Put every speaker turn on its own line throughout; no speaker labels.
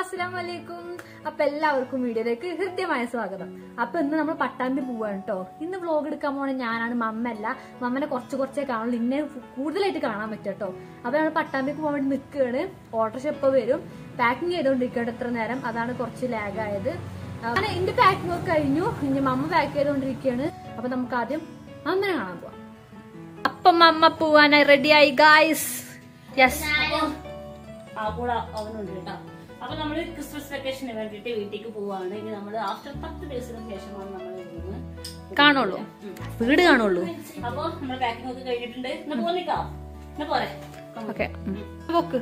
അസ്സലാം വലൈക്കും അപ്പൊ എല്ലാവർക്കും വീഡിയോയിലേക്ക് ഹൃദ്യമായ സ്വാഗതം അപ്പൊ ഇന്ന് നമ്മൾ പട്ടാമ്പി പോവാണ് കേട്ടോ ഇന്ന് വ്ലോഗ് എടുക്കാൻ പോണ ഞാനാണ് മമ്മല്ല മമ്മനെ കുറച്ച് കുറച്ചേ കാണുള്ളൂ ഇന്നെ കൂടുതലായിട്ട് കാണാൻ പറ്റും കേട്ടോ അപ്പൊ ഞങ്ങൾ പട്ടാമ്പിക്ക് പോകാൻ വേണ്ടി നിൽക്കുകയാണ് ഓട്ടോറിക്ഷ ഇപ്പൊ വരും പാക്കിംഗ് ചെയ്തോണ്ടിരിക്കുകയാണ് ഇത്ര നേരം അതാണ് കുറച്ച് ലാഗ് ആയത് അങ്ങനെ എന്റെ പാക്കിംഗ് ഒക്കെ കഴിഞ്ഞു ഇനി മമ്മ പാക്ക് ചെയ്തോണ്ടിരിക്കുകയാണ് അപ്പൊ നമുക്ക് ആദ്യം മമ്മനെ കാണാൻ പോവാം അപ്പം മമ്മ പോവാനായി റെഡിയായി ഗായ്സ് യെസ്
ആ കൂടെ അവനുണ്ട് കേട്ടോ അപ്പൊ നമ്മള് ക്രിസ്മസ് വെക്കേഷന് വേണ്ടിട്ട് വീട്ടിലേക്ക് പോവാണ് ഇനി നമ്മള് ആഫ്റ്റർ പത്ത് ദിവസത്തിന് ശേഷമാണ് നമ്മൾ ഇവിടുന്ന്
കാണുള്ളൂ വീട് കാണുള്ളൂ
അപ്പൊ നമ്മുടെ പാക്കിംഗ് ഒക്കെ കഴിഞ്ഞിട്ടുണ്ട് എന്നാ പോന്നിക്കാ എന്നാ പോരെ
ഓക്കെ പൊക്ക്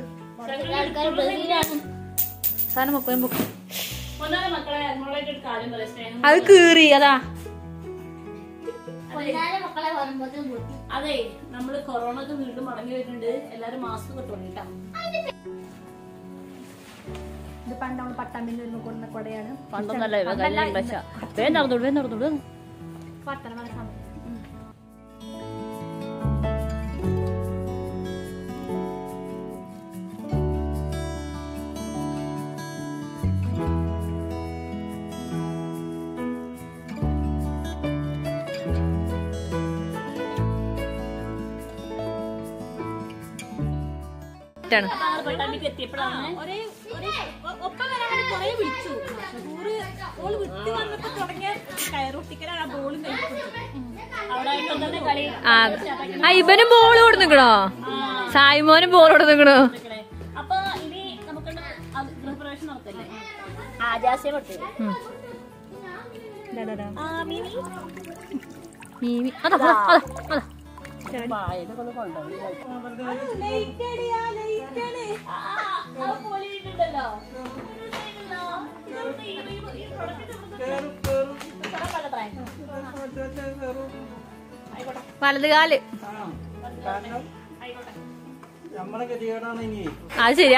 സാധനം പൊക്കും പൊക്ക്
ഒന്നാമത്തെ മക്കളെ നമ്മളായിട്ട് ഒരു കാര്യം പറയാം സ്നേഹം
അത് കീറി അതാ
അതെ നമ്മള് കൊറോണ ഒക്കെ വീണ്ടും മടങ്ങി വരുന്നുണ്ട് എല്ലാരും മാസ്ക് കിട്ടുള്ളൂ കേട്ടോ
ഇത് പണ്ട് നമ്മൾ പട്ടാമ്പിന്ന് വരുമ്പോ കൊടുന്ന കൊടയാണ്
പണ്ടൊന്നല്ല
പണ്ടല്ല,
വേഗം നടന്നോളൂ വേഗം നടന്നോളൂ
വർത്തമാന സമയം. ാണ്
പട്ടാമ്പിക്ക് എത്തിയപ്പോഴാണ്
ഒപ്പം വരാൻ വേണ്ടി കൊറേ വിളിച്ചു ടൂറ് ഓള് വിട്ട് വന്നപ്പോ തുടങ്ങിയ കയറൊട്ടിക്കലാണ് ആ ബോളും
അവിടെ ഇപ്പൊ തന്നെ കളി
ആ ആ, ഇവനും ബോൾ കൊടുക്കണോ സായിമോനും ബോൾ കൊടുക്കണോ
മക്കളെ. അപ്പൊ ഇനി നമുക്ക് ഗൃഹപ്രവേശം നടത്തല്ലേ ആജാസ്യ പട്ടേ
മീമി അതാ അതാ അതാ അതാ വലത് കാല്
നമ്മളെ ഗതികേടാണ് ഇനി
അത് ശരിയാ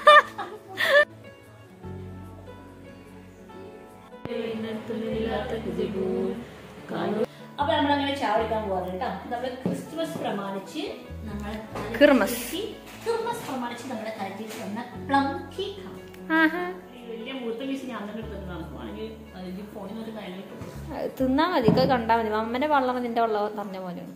അപ്പൊ നമ്മളങ്ങനെ ചാവടിക്കാൻ പോവാറ് കേട്ടോ നമ്മള് ക്രിസ്മസ് പ്രമാണിച്ച് നമ്മൾ
ക്രിസ്മസ്.
ക്രിസ്മസ് പ്രമാണിച്ച് നമ്മുടെ കരുതി തന്ന പ്ലം കേക്ക്
ആഹാ.
വലിയ മൂത്ത പീസ് ഞാൻ തന്നെ എടുത്തിട്ട് നടക്കുവാണെങ്കിൽ അതിന്റെ ഫോണിൽ നിന്ന് ഒരു കാര്യം കിട്ടും
അത് തിന്നാ മതി ഒക്കെ കണ്ടാ മതി അമ്മന്റെ വള്ളം നിന്റെ വള്ളം പറഞ്ഞ പോലെയാണ്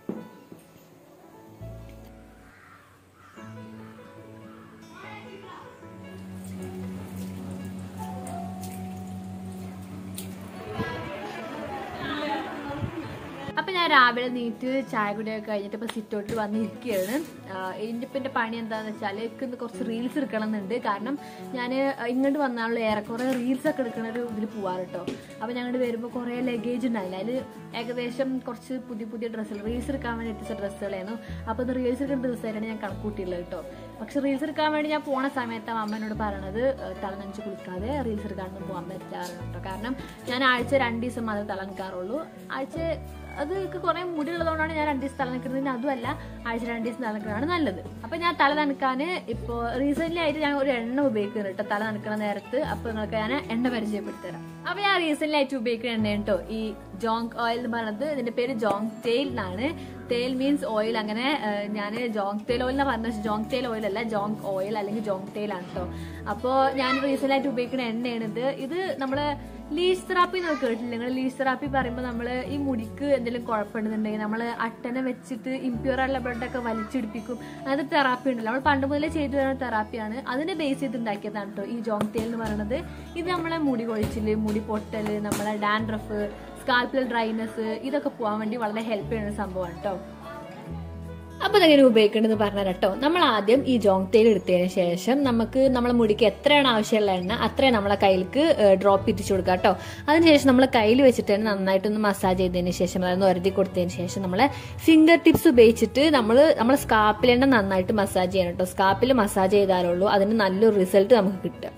അപ്പൊ ഞാൻ രാവിലെ നീറ്റ് ചായ കുടിയൊക്കെ കഴിഞ്ഞിട്ട് ഇപ്പൊ സിറ്റോട്ടിൽ വന്നിരിക്കുകയാണ് ഇതിന്റെ ഇപ്പൊ എന്റെ പണി എന്താന്ന് വെച്ചാൽ എനിക്ക് ഇന്ന് കുറച്ച് റീൽസ് എടുക്കണം എന്നുണ്ട് കാരണം ഞാൻ ഇങ്ങോട്ട് വന്നാലുള്ള ഏറെക്കുറെ റീൽസ് ഒക്കെ എടുക്കണ ഒരു ഇതിൽ പോവാറ് കേട്ടോ അപ്പൊ ഞങ്ങോട്ട് വരുമ്പോൾ കുറെ ലഗേജ് ഉണ്ടായില്ല അതിൽ ഏകദേശം കുറച്ച് പുതിയ പുതിയ ഡ്രസ്സുകൾ റീൽസ് എടുക്കാൻ വേണ്ടി എത്തിച്ച ഡ്രസ്സുകളായിരുന്നു അപ്പൊ ഇത് റീൽസ് എടുക്കുന്ന ദിവസമായിട്ടാണ് ഞാൻ കണക്കൂട്ടിയുള്ളത് കേട്ടോ പക്ഷെ റീൽസ് എടുക്കാൻ വേണ്ടി ഞാൻ പോണ സമയത്ത് അമ്മനോട് പറയണത് തലനഞ്ച് കുളിക്കാതെ റീൽസ് എടുക്കാനൊന്നും പോകാൻ പറ്റാറുണ്ട് കേട്ടോ കാരണം ഞാൻ ആഴ്ച രണ്ട് ദിവസം മാത്രമേ തല നനക്കാറുള്ളൂ ആഴ്ച അത് കുറെ മുടി ഉള്ളതുകൊണ്ടാണ് ഞാൻ രണ്ട് ദിവസം തല നനക്കുന്നത് അതുമല്ല ആഴ്ച രണ്ട് ദിവസം തല നനക്കുന്നതാണ് നല്ലത് അപ്പൊ ഞാൻ തല നനക്കാന് ഇപ്പോ റീസെന്റ് ആയിട്ട് ഞാൻ ഒരു എണ്ണ ഉപയോഗിക്കുന്നുണ്ട് കേട്ടോ തല നനക്കുന്ന നേരത്ത് അപ്പൊ നിങ്ങൾക്ക് ഞാൻ എണ്ണ പരിചയപ്പെടുത്തി തരാം അപ്പൊ ഞാൻ റീസെന്റ് ആയിട്ട് ഉപയോഗിക്കുന്ന എണ്ണ കേട്ടോ ഈ ജോങ് ഓയിൽ എന്ന് പറയുന്നത് ഇതിന്റെ പേര് ജോങ് തെയിൽ എന്നാണ് തേൽ മീൻസ് ഓയിൽ അങ്ങനെ ഞാൻ ജോങ് തേൽ ഓയിൽ എന്ന് പറഞ്ഞ ജോങ് തേൽ ഓയിൽ അല്ല ജോങ് ഓയിൽ അല്ലെങ്കിൽ ജോങ് തേൽ ആണ് കേട്ടോ അപ്പോൾ ഞാൻ റീസെന്റ് ആയിട്ട് ഉപയോഗിക്കുന്ന എണ്ണയാണ് ഇത് ഇത് നമ്മള് ലീസ് തെറാപ്പി എന്നൊക്കെ കേട്ടില്ല നിങ്ങൾ ലീസ് തെറാപ്പി പറയുമ്പോൾ നമ്മൾ ഈ മുടിക്ക് എന്തെങ്കിലും കുഴപ്പമുണ്ടെന്നുണ്ടെങ്കിൽ നമ്മൾ അട്ടനെ വെച്ചിട്ട് ഇമ്പ്യൂർ ആയിട്ടുള്ള ബ്ലഡൊക്കെ വലിച്ചെടുപ്പിക്കും അങ്ങനത്തെ തെറാപ്പി ഉണ്ടല്ലോ നമ്മൾ പണ്ട് മുതലേ ചെയ്തു വരുന്ന തെറാപ്പിയാണ് അതിനെ ബേസ് ചെയ്ത് ഉണ്ടാക്കിയതാണ് കേട്ടോ ഈ ജോങ് തേൽ എന്ന് പറയുന്നത് ഇത് നമ്മളെ മുടി കൊഴിച്ചില് മുടി പൊട്ടല് നമ്മളെ ഡാൻഡ്രഫ് സ്കാൽപ്പിൽ ഡ്രൈനെസ് ഇതൊക്കെ പോകാൻ വേണ്ടി വളരെ ഹെൽപ്പ് ചെയ്യുന്ന ഒരു സംഭവമാണ് കേട്ടോ അപ്പൊ ഇതെങ്ങനെ ഉപയോഗിക്കേണ്ടത് പറഞ്ഞാൽ കേട്ടോ നമ്മൾ ആദ്യം ഈ ജോങ് തേൽ എടുത്തതിന് ശേഷം നമുക്ക് നമ്മളെ മുടിക്ക് എത്രയാണ് ആവശ്യമുള്ള എണ്ണ അത്രയും നമ്മളെ കയ്യിലേക്ക് ഡ്രോപ്പ് എത്തിച്ചു കൊടുക്കുക കേട്ടോ അതിനുശേഷം നമ്മൾ കയ്യിൽ വെച്ചിട്ട് തന്നെ നന്നായിട്ടൊന്ന് മസാജ് ചെയ്തതിന് ശേഷം അതൊന്ന് ഒരുതി കൊടുത്തതിന് ശേഷം നമ്മളെ ഫിംഗർ ടിപ്സ് ഉപയോഗിച്ചിട്ട് നമ്മൾ നമ്മളെ സ്കാപ്പിൽ എണ്ണ നന്നായിട്ട് മസാജ് ചെയ്യണം കേട്ടോ സ്കാപ്പിൽ മസാജ് ചെയ്താലുള്ളൂ അതിന് നല്ലൊരു റിസൾട്ട് നമുക്ക് കിട്ടുക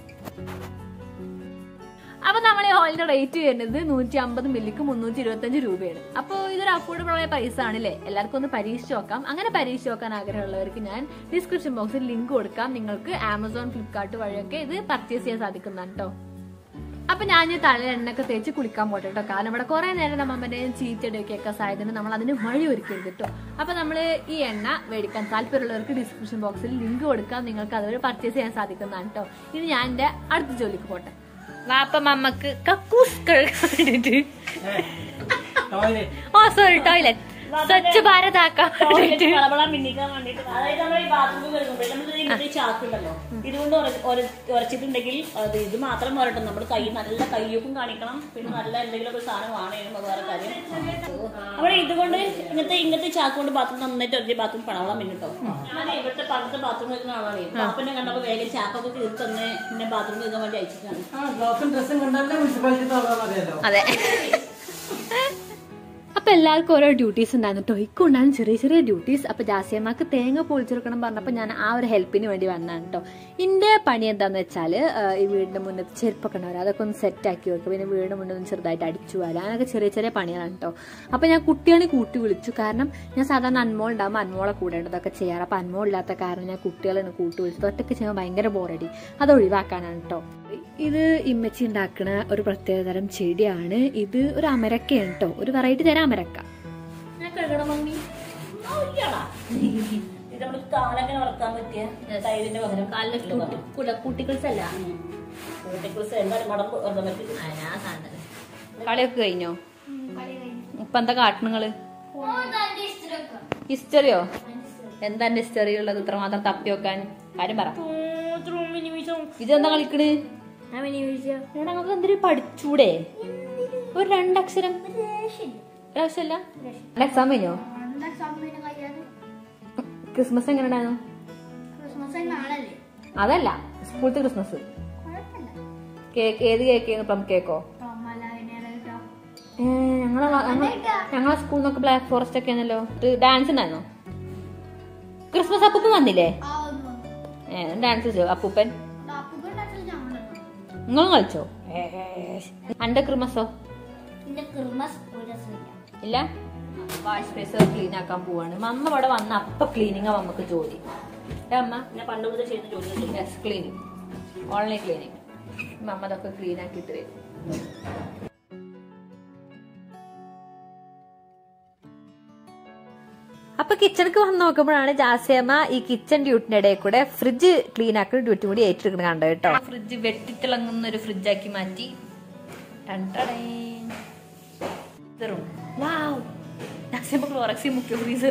അപ്പൊ നമ്മൾ ഈ ഓയിലിന്റെ റേറ്റ് വരുന്നത് നൂറ്റി അമ്പത് മില്ലിക്ക് മുന്നൂറ്റി ഇരുപത്തഞ്ച് രൂപയാണ് അപ്പോൾ ഇതൊരു അഫോർഡബിൾ ആയ പ്രൈസ് ആണല്ലേ എല്ലാവർക്കും ഒന്ന് പരീക്ഷിച്ച് നോക്കാം അങ്ങനെ പരീക്ഷിച്ച് നോക്കാൻ ആഗ്രഹമുള്ളവർക്ക് ഞാൻ ഡിസ്ക്രിപ്ഷൻ ബോക്സിൽ ലിങ്ക് കൊടുക്കാം നിങ്ങൾക്ക് ആമസോൺ ഫ്ലിപ്കാർട്ട് വഴിയൊക്കെ ഇത് പർച്ചേസ് ചെയ്യാൻ സാധിക്കുന്നതാണ് കേട്ടോ അപ്പൊ ഞാൻ തല എണ്ണയൊക്കെ തേച്ച് കുളിക്കാൻ പോട്ടെ കേട്ടോ കാരണം ഇവിടെ കുറെ നേരം നമ്മമ്മേന്റെയും ചീറ്റടിയൊക്കെ സാധ്യത നമ്മൾ അതിന് വഴി ഒരുക്കരുത് കേട്ടോ അപ്പൊ നമ്മൾ ഈ എണ്ണ മേടിക്കാൻ താല്പര്യമുള്ളവർക്ക് ഡിസ്ക്രിപ്ഷൻ ബോക്സിൽ ലിങ്ക് കൊടുക്കാം നിങ്ങൾക്ക് അതുവരെ പർച്ചേസ് ചെയ്യാൻ സാധിക്കുന്നതാണ് കേട്ടോ ഇനി ഞാൻ എന്റെ അടുത്ത ജോലിക്ക് പോട്ടെ വാപ്പ മമ്മക്ക് കക്കൂസ് കഴുകാൻ വേണ്ടിട്ട്
ടോയ്ലറ്റ്
ഓ സോറി ടോയ്ലറ്റ് സ്വച്ഛ ഭാരത് ആക്കാൻ വേണ്ടിട്ട്
കളവളം മിന്നിക്കാൻ വേണ്ടിട്ട് അതായത് നമ്മൾ ഈ ബാത്റൂമിൽ കഴുകുമ്പോൾ നമ്മൾ ഇങ്ങനത്തെ ചാക്കുണ്ടല്ലോ ഇതുകൊണ്ട് ഉര- ഉര- ഉരച്ചിട്ടുണ്ടെങ്കിൽ അത് ഇത് മാത്രം പോരട്ടെ നമ്മൾ കൈ നല്ല കയ്യൊപ്പം കാണിക്കണം പിന്നെ നല്ല എന്തെങ്കിലും ഒരു സാധനം വാണേനും അത് വേറെ കാര്യം അവിടെ ഇതുകൊണ്ട് ഇങ്ങനത്തെ ഇങ്ങനത്തെ ചാക്ക് കൊണ്ട് ബാത്റൂം നന്നായിട്ട് ഒരേ ബാത്റൂം പണവളം മിന്നിട്ടോ ഞാൻ ഇവിടുത്തെ പണ്ടത്തെ ബാത്റൂം വെക്കുന്ന ആളാണ് പാപ്പനെ കണ്ടപ്പോൾ വേഗം ചാക്കൊക്കെ തീർത്തന്ന് പിന്നെ ബാത്റൂം കഴുകാൻ വേണ്ടി അയച്ചിട്ടാണ്
ആ ഗ്ലൗസും ഡ്രസ്സും കണ്ടല്ലേ മുനിസിപ്പാലിറ്റി തോന്നാൻ അറിയാലോ
അതെ അപ്പൊ എല്ലാവർക്കും ഓരോ ഡ്യൂട്ടീസ് ഉണ്ടായിരുന്നു കേട്ടോ ഇക്കും ഉണ്ടായിരുന്നു ചെറിയ ചെറിയ ഡ്യൂട്ടീസ് അപ്പൊ ജാസിയമ്മക്ക് തേങ്ങ പൊളിച്ചെടുക്കണം പറഞ്ഞപ്പോ ഞാൻ ആ ഒരു ഹെൽപ്പിന് വേണ്ടി വന്നതാണ് കേട്ടോ ഇന്റെ പണി എന്താന്ന് വെച്ചാല് ആ, ഈ വീടിന്റെ മുന്നത്ത് ചെരുപ്പൊക്കെ ഉണ്ടാവും അതൊക്കെ ഒന്ന് സെറ്റ് ആക്കി വെക്കും പിന്നെ വീടിന്റെ മുന്നിൽ ഒന്ന് ചെറുതായിട്ട് അടിച്ചു വരാം അങ്ങനെയൊക്കെ ചെറിയ ചെറിയ പണികളാണ് കേട്ടോ അപ്പൊ ഞാൻ കുട്ടികളെ കൂട്ടി വിളിച്ചു കാരണം ഞാൻ സാധാരണ അന്മോൾ ഉണ്ടാകുമ്പോൾ അന്മോളെ കൂടേണ്ടതൊക്കെ ചെയ്യാറ് അപ്പൊ അന്മോൾ ഇല്ലാത്ത കാരണം ഞാൻ കുട്ടികളെ കൂട്ടി വിളിച്ചത് ഒറ്റയ്ക്ക് ചെയ്യുമ്പോൾ ഭയങ്കര ബോറടി അത് ഒഴിവാക്കാനാണ് കേട്ടോ ഇത് ഇമ്മച്ചി ഉണ്ടാക്കുന്ന ഒരു പ്രത്യേകതരം ചെടിയാണ് ഇത് ഒരു അമരക്കയാണ് കേട്ടോ ഒരു വെറൈറ്റി തരം അമരക്ക
ഞാൻ കഴുകണം മമ്മി ആ, ഇയ്യാടാ. ഇത് നമ്മൾ കാലങ്ങനെ വളർത്താൻ പറ്റിയ തൈരിന്റെ പകരം കാലിലെ
കുട്ടികൾസ് അല്ല
എന്തായാലും മടം വെറുതെ പറ്റില്ല
കളിയൊക്കെ കഴിഞ്ഞോ ഇപ്പൊ എന്താ കാട്ടണങ്ങള് ഹിസ്റ്ററിയോ എന്താ എന്റെ ഹിസ്റ്ററി ഉള്ളത് ഇത്രമാത്രം തപ്പി വെക്കാൻ കാര്യം പറ ഇതെന്താ കളിക്കണ് എടാ, നമുക്ക് എന്തൊരു പഠിച്ചൂടെ ഒരു രണ്ടക്ഷരം ഒരക്ഷരല്ല എക്സാം കഴിഞ്ഞോ ക്രിസ്മസ് എങ്ങനെ ഉണ്ടായിരുന്നു അതല്ല സ്കൂളത്തെ ക്രിസ്മസ് കേക്ക് ഏത് കേക്ക് പ്ലം കേക്കോ ഏ, ഞങ്ങളെ വ- ഞങ്ങ- ഞങ്ങളെ സ്കൂളിൽ നിന്നൊക്കെ ബ്ലാക്ക് ഫോറസ്റ്റ് ഒക്കെ ആണല്ലോ ഡാൻസ് ഉണ്ടായിരുന്നോ ക്രിസ്മസ് അപ്പൂപ്പൻ വന്നില്ലേ ഏ ഡാൻസ് കളിച്ചോ അപ്പൂപ്പൻ നിങ്ങളും കളിച്ചോ അന്റെ ക്രിസ്മസോ
പിന്നെ ക്രിസ്മസ് ഒരു രസമില്ല
ഇല്ല വാഷ് സ്പേസ് ക്ലീൻ ആക്കാൻ പോവാണ് മമ്മ ഇവിടെ വന്ന അപ്പൊ ക്ലീനിങ് മമ്മക്ക് ജോലി ഏ അമ്മ
ഞാൻ പണ്ട് മുതൽ ചെയ്യുന്ന ജോലി
യെസ് ക്ലീനിങ് ഓൺലൈൻ ക്ലീനിങ് മമ്മ അതൊക്കെ ക്ലീൻ ആക്കിയിട്ട് വരും അപ്പൊ കിച്ചണിക്ക് വന്ന് നോക്കുമ്പോഴാണ് ജാസിയമ്മ ഈ കിച്ചൺ ഡ്യൂട്ടിന്റെ ഇടയിൽ കൂടെ ഫ്രിഡ്ജ് ക്ലീൻ ആക്കുന്ന ഡ്യൂട്ടി കൂടി ഏറ്റെടുക്കണം കണ്ടത് കേട്ടോ ഫ്രിഡ്ജ് വെട്ടിത്തിളങ്ങുന്ന ഒരു ഫ്രിഡ്ജാക്കി മാറ്റി ടൺ ടടേൻ. ഫ്രീസറും. വാവ്. ജാസിയമ്മ ക്ലോറക്സി മുഖ്യ ഫ്രീസർ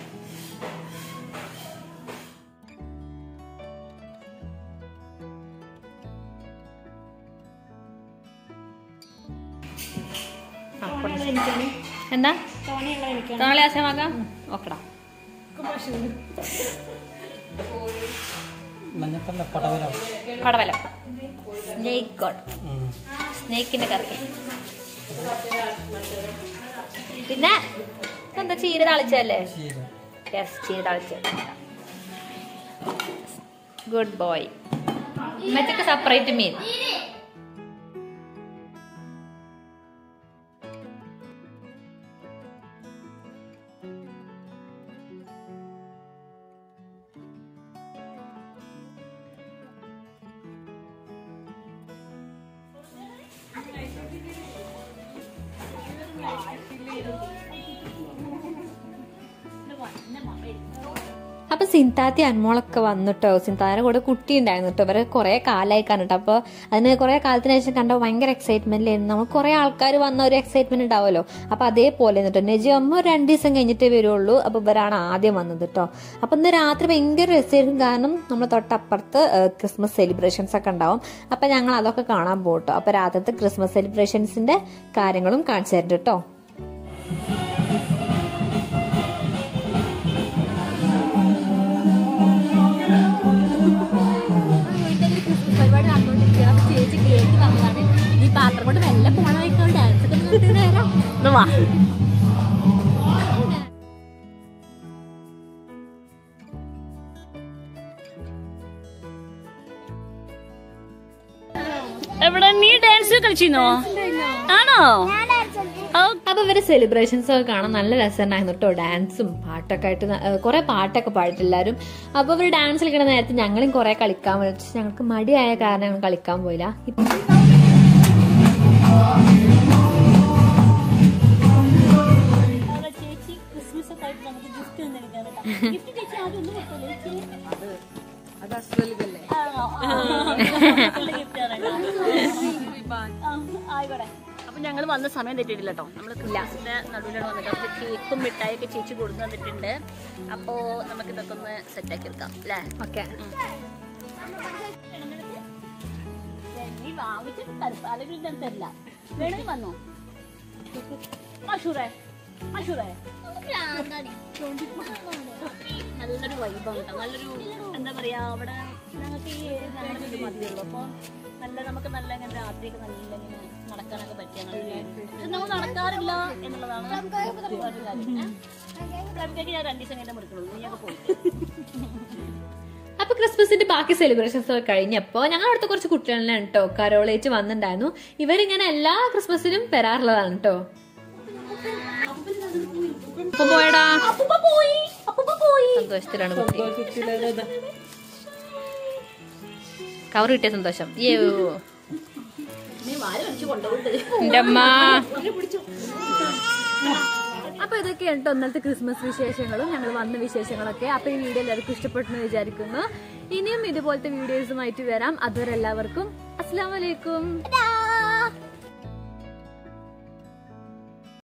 എന്താ തോളെ ആശയമാക്കാം ഓക്കടാ
മഞ്ഞപ്പല്ല പടവലോ
പടവലം സ്നേക്ക് ഗോഡ് സ്നേക്കിന്റെ കറി പിന്നെ എന്താ ചീര താളിച്ചല്ലേ
ശരി
യെസ് ചീര താളിച്ച ഗുഡ് ബോയ് മറ്റൊക്കെ സെപ്പറേറ്റ് മീൻ അപ്പൊ സിന്താത്തി അന്മോളൊക്കെ വന്നിട്ടോ സിന്താന്റെ കൂടെ കുട്ടി ഉണ്ടായിരുന്നു കേട്ടോ ഇവരെ കുറെ കാലമായി കണ്ടിട്ട് അപ്പൊ അതിന് കുറെ കാലത്തിന് ശേഷം കണ്ട ഭയങ്കര എക്സൈറ്റ്മെന്റിലായിരുന്നു നമ്മൾ കുറെ ആൾക്കാർ വന്ന ഒരു എക്സൈറ്റ്മെന്റ് ഉണ്ടാവുമല്ലോ അപ്പൊ അതേപോലെ കേട്ടോ നെജി അമ്മ ഒരു രണ്ട് ദിവസം കഴിഞ്ഞിട്ടേ വരുള്ളൂ അപ്പൊ ഇവരാണ് ആദ്യം വന്നത് കേട്ടോ അപ്പൊ ഇന്ന് രാത്രി ഭയങ്കര രസമായിരുന്നു കാരണം നമ്മൾ തൊട്ടപ്പുറത്ത് ഏഹ്, ക്രിസ്മസ് സെലിബ്രേഷൻസ് ഒക്കെ ഉണ്ടാവും അപ്പൊ ഞങ്ങൾ അതൊക്കെ കാണാൻ പോകും കേട്ടോ അപ്പൊ രാത്രിത്തെ ക്രിസ്മസ് സെലിബ്രേഷൻസിന്റെ കാര്യങ്ങളും കാണിച്ചു തരുന്നുണ്ട് കേട്ടോ പരിപാടി നടന്നുകൊണ്ടിരിക്കുകയാണ് അപ്പൊ ചേച്ചി കേക്ക് വന്നതാണ് ഈ പാത്രം കൊണ്ട് മെല്ലെ പോണമായിക്കോ ഡാൻസ് ഒക്കെ നിർത്തി നേരം
വാ എവിടെ നീ ഡാൻസ് കളിച്ചിരുന്നോ ആണോ ഓ,
അപ്പൊ ഇവരെ സെലിബ്രേഷൻസ് ഒക്കെ കാണാൻ നല്ല രസമുണ്ടായിരുന്നു കേട്ടോ ഡാൻസും പാട്ടൊക്കെ ആയിട്ട് ന- ഏഹ് കുറെ പാട്ടൊക്കെ പാടിട്ട് എല്ലാവരും അപ്പൊ ഇവർ ഡാൻസ് കളിക്കുന്ന നേരത്തെ ഞങ്ങളും കുറെ കളിക്കാൻ വിളിച്ചു ഞങ്ങൾക്ക് മടിയായ കാരണം ഞങ്ങൾ കളിക്കാൻ പോയില്ല ഇപ്പൊ
അവിടെ ചേച്ചി ക്രിസ്മസ് ഒക്കെ ആയിട്ട് നമുക്ക് ഗിഫ്റ്റ് തന്നിരിക്കുകയാണ് ഗിഫ്റ്റ് ചേച്ചി ആദ്യം ഒന്നും കൊടുത്തല്ലേ ചേച്ചി
അത് അസ്വലിതല്ലേ
ആണോ? ആ. നല്ല gift ആണ് കേട്ടോ. ആ, ആയിക്കോട്ടെ അപ്പൊ ഞങ്ങൾ വന്ന സമയം തെറ്റിയിട്ടില്ല കേട്ടോ നമ്മൾ ക്ലാസിന്റെ നടുവിലാണ് വന്നിട്ട് അപ്പൊ കേക്കും മിഠായിയൊക്കെ ചേച്ചി കൊടുത്തു തന്നിട്ടുണ്ട് അപ്പോ നമുക്ക് ഇതൊക്കെ ഒന്ന് സെറ്റ് ആക്കി എടുക്കാം അല്ലേ
ഓക്കെ
നീ വാങ്ങിച്ചിട്ട് തരും അല്ലെങ്കിൽ ഞാൻ തരില്ല വേണമെങ്കിൽ വന്നോ മഷൂറേ മഷൂറേ നല്ലൊരു വൈബാണ് കേട്ടോ നല്ലൊരു എന്താ പറയാ അവിടെ ഞങ്ങൾക്ക് ഈ ഞങ്ങളുടെ ഇത് മതിയുള്ളൂ അപ്പോൾ നല്ല നമുക്ക് നല്ല ഇങ്ങനെ രാത്രിയൊക്കെ നല്ല ഇങ്ങനെ നടക്കാനൊക്കെ പറ്റിയ പക്ഷെ നമ്മൾ നടക്കാറില്ല എന്നുള്ളതാണ് വേറൊരു കാര്യം ഏ? റംസയ്ക്ക് ഞാൻ രണ്ട് ദിവസം കഴിഞ്ഞാൽ മുറിക്കുള്ളൂ നീ ഒക്കെ പോയി
അപ്പൊ ക്രിസ്മസിന്റെ ബാക്കി സെലിബ്രേഷൻസ് ഒക്കെ കഴിഞ്ഞപ്പോ ഞങ്ങൾ അടുത്ത കുറച്ച് കുട്ടികളാണ് കേട്ടോ കരോളേറ്റ് വന്നിട്ടുണ്ടായിരുന്നു ഇവരിങ്ങനെ എല്ലാ ക്രിസ്മസിനും വരാറുള്ളതാണ് കേട്ടോ അപ്പൊ പോയടാ
അപ്പൂപ്പ പോയി അപ്പൂപ്പ പോയി
സന്തോഷത്തിലാണ് കുട്ടി കവർ കിട്ടിയ സന്തോഷം യ്യോ.
നീ വാരി വലിച്ചു കൊണ്ടുപോയിട്ട്
എന്റെ അമ്മ അപ്പൊ ഇതൊക്കെയാണ് കേട്ടോ ഇന്നലത്തെ ക്രിസ്മസ് വിശേഷങ്ങളും ഞങ്ങൾ വന്ന വിശേഷങ്ങളൊക്കെ അപ്പൊ ഈ വീഡിയോ എല്ലാവർക്കും ഇഷ്ടപ്പെട്ടെന്ന് വിചാരിക്കുന്നു ഇനിയും ഇതുപോലത്തെ വീഡിയോസുമായിട്ട് വരാം അതുവരെ എല്ലാവർക്കും അസ്സാം വലൈക്കും